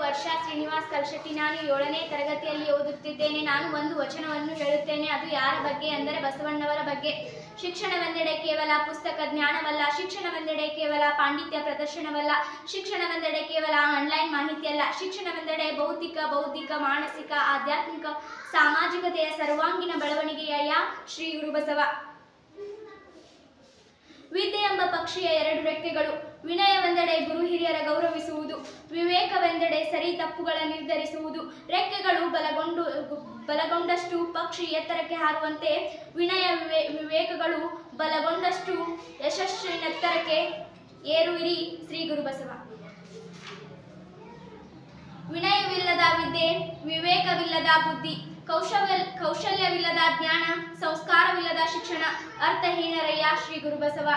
ವರ್ಷಾ ಶ್ರೀನಿವಾಸ್ ಕಲ್ಶೆಟ್ಟಿ ನಾನು ಏಳನೇ ತರಗತಿಯಲ್ಲಿ ಓದುತ್ತಿದ್ದೇನೆ ನಾನು ಒಂದು ವಚನವನ್ನು ಹೇಳುತ್ತೇನೆ ಅದು ಯಾರ ಬಗ್ಗೆ ಅಂದರೆ ಬಸವಣ್ಣವರ ಬಗ್ಗೆ ಶಿಕ್ಷಣವೆಂದೆಡೆ ಕೇವಲ ಪುಸ್ತಕ ಜ್ಞಾನವಲ್ಲ ಶಿಕ್ಷಣವೆಂದೆಡೆ ಕೇವಲ ಪಾಂಡಿತ್ಯ ಪ್ರದರ್ಶನವಲ್ಲ ಶಿಕ್ಷಣವೆಂದೆಡೆ ಕೇವಲ ಆನ್ಲೈನ್ ಮಾಹಿತಿಯಲ್ಲ ಶಿಕ್ಷಣವೆಂದೆಡೆ ಭೌತಿಕ ಬೌದ್ಧಿಕ ಮಾನಸಿಕ ಆಧ್ಯಾತ್ಮಿಕ ಸಾಮಾಜಿಕತೆಯ ಸರ್ವಾಂಗೀಣ ಬೆಳವಣಿಗೆಯ ಯಾ ಶ್ರೀ ಗುರುಬಸವ ವಿದ್ಯೆ ಎಂಬ ಪಕ್ಷಿಯ ಎರಡು ರೆಕ್ಕೆಗಳು ವಿನಯವೆಂದೆಡೆ ಗುರು ಹಿರಿಯರ ಗೌರವಿಸುವುದು ವಿವೇಕವೆಂದೆಡೆ ಸರಿ ತಪ್ಪುಗಳ ನಿರ್ಧರಿಸುವುದು ರೆಕ್ಕೆಗಳು ಬಲಗೊಂಡು ಬಲಗೊಂಡಷ್ಟು ಪಕ್ಷಿ ಎತ್ತರಕ್ಕೆ ಹಾರುವಂತೆ ವಿನಯ ವಿವೇ ವಿವೇಕಗಳು ಬಲಗೊಂಡಷ್ಟು ಯಶಸ್ಸಿನೆತ್ತರಕ್ಕೆ ಏರುವಿರಿ ಶ್ರೀ ಗುರುಬಸವ ವಿನಯವಿಲ್ಲದ ವಿದ್ಯೆ ವಿವೇಕವಿಲ್ಲದ ಬುದ್ಧಿ ಕೌಶಲ್ಯ ಕೌಶಲ್ಯವಿಲ್ಲದ ಜ್ಞಾನ ಸಂಸ್ಕಾರವಿಲ್ಲದ ಶಿಕ್ಷಣ ಅರ್ಥಹೀನರಯ್ಯ ಶ್ರೀ ಗುರುಬಸವ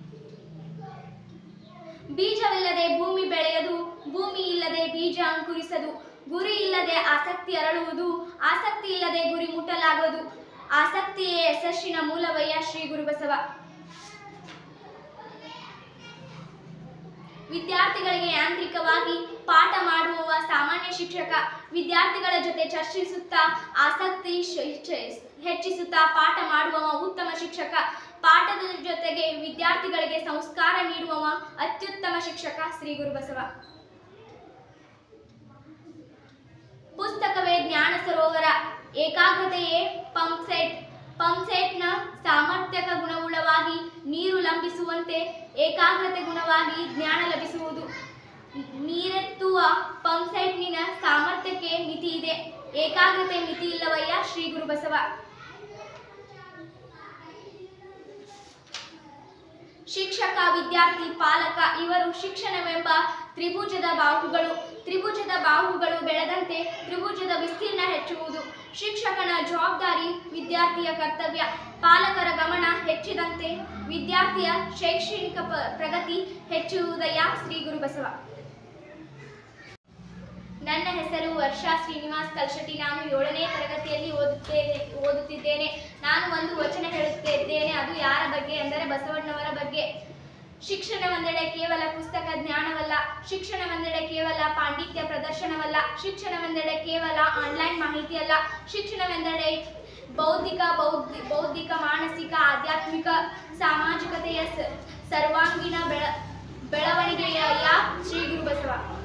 ಬೀಜವಿಲ್ಲದೆ ಭೂಮಿ ಬೆಳೆಯದು ಭೂಮಿ ಇಲ್ಲದೆ ಬೀಜ ಅಂಕುರಿಸದು ಗುರಿ ಇಲ್ಲದೆ ಆಸಕ್ತಿ ಅರಳುವುದು ಆಸಕ್ತಿ ಇಲ್ಲದೆ ಗುರಿ ಮುಟ್ಟಲಾಗದು ಆಸಕ್ತಿಯೇ ಯಶಸ್ಸಿನ ಮೂಲವಯ್ಯ ಶ್ರೀ ಗುರುಬಸವ ವಿದ್ಯಾರ್ಥಿಗಳಿಗೆ ಯಾಂತ್ರಿಕವಾಗಿ ಪಾಠ ಮಾಡುವವ ಸಾಮಾನ್ಯ ಶಿಕ್ಷಕ ವಿದ್ಯಾರ್ಥಿಗಳ ಜೊತೆ ಚರ್ಚಿಸುತ್ತಾ ಆಸಕ್ತಿ ಶ್- ಚ- ಹೆಚ್ಚಿಸುತ್ತಾ ಪಾಠ ಮಾಡುವವ ಉತ್ತಮ ಶಿಕ್ಷಕ ಪಾಠದ ಜೊತೆಗೆ ವಿದ್ಯಾರ್ಥಿಗಳಿಗೆ ಸಂಸ್ಕಾರ ನೀಡುವವ ಅತ್ಯುತ್ತಮ ಶಿಕ್ಷಕ ಶ್ರೀ ಗುರುಬಸವ ಪುಸ್ತಕವೇ ಜ್ಞಾನ ಸರೋವರ ಏಕಾಗ್ರತೆಯೇ ಪಂಪ್ಸೆಟ್ ಪಂಪ್ಸೆಟ್ನ ಸಾಮರ್ಥ್ಯಕ ಗುಣವುಳ್ಳವಾಗಿ ನೀರು ಲಂಬಿಸುವಂತೆ ಏಕಾಗ್ರತೆ ಗುಣವಾಗಿ ಜ್ಞಾನ ಲಭಿಸುವುದು ನೀರೆತ್ತುವ ಪಂಪ್ಸೆಟ್ನಿನ ಸಾಮರ್ಥ್ಯಕ್ಕೆ ಮಿತಿ ಇದೆ ಏಕಾಗ್ರತೆ ಮಿತಿ ಇಲ್ಲವಯ್ಯ ಶ್ರೀ ಗುರುಬಸವ ಶಿಕ್ಷಕ ವಿದ್ಯಾರ್ಥಿ ಪಾಲಕ ಇವರು ಶಿಕ್ಷಣವೆಂಬ ತ್ರಿಭುಜದ ಬಾಹುಗಳು ತ್ರಿಭುಜದ ಬಾಹುಗಳು ಬೆಳೆದಂತೆ ತ್ರಿಭುಜದ ವಿಸ್ತೀರ್ಣ ಹೆಚ್ಚುವುದು ಶಿಕ್ಷಕನ ಜವಾಬ್ದಾರಿ ವಿದ್ಯಾರ್ಥಿಯ ಕರ್ತವ್ಯ ಪಾಲಕರ ಗಮನ ಹೆಚ್ಚಿದಂತೆ ವಿದ್ಯಾರ್ಥಿಯ ಶೈಕ್ಷಣಿಕ ಪ- ಪ್ರಗತಿ ಹೆಚ್ಚುವುದಯ್ಯ ಶ್ರೀ ಗುರುಬಸವ ನನ್ನ ಹೆಸರು ವರ್ಷಾ ಶ್ರೀನಿವಾಸ್ ಕಲ್ಶೆಟ್ಟಿ ನಾನು ಏಳನೇ ತರಗತಿಯಲ್ಲಿ ಓದುತ್ತೇನೆ ಓದುತ್ತಿದ್ದೇನೆ ನಾನು ಒಂದು ವಚನ ಹೇಳುತ್ತಿದ್ದೇನೆ ಅದು ಯಾರ ಬಗ್ಗೆ ಅಂದರೆ ಬಸವಣ್ಣವರ ಬಗ್ಗೆ ಶಿಕ್ಷಣವೆಂದೆಡೆ ಕೇವಲ ಪುಸ್ತಕ ಜ್ಞಾನವಲ್ಲ ಶಿಕ್ಷಣವೆಂದೆಡೆ ಕೇವಲ ಪಾಂಡಿತ್ಯ ಪ್ರದರ್ಶನವಲ್ಲ ಶಿಕ್ಷಣವೆಂದೆಡೆ ಕೇವಲ ಆನ್ಲೈನ್ ಮಾಹಿತಿಯಲ್ಲ ಶಿಕ್ಷಣವೆಂದೆಡೆ ಬೌದ್ಧಿಕ ಬೌದ್ಧಿ ಬೌದ್ಧಿಕ ಮಾನಸಿಕ ಆಧ್ಯಾತ್ಮಿಕ ಸಾಮಾಜಿಕತೆಯ ಸ- ಸರ್ವಾಂಗೀಣ ಬೆಳ ಬೆಳವಣಿಗೆಯ ಯಾ ಶ್ರೀ ಗುರುಬಸವ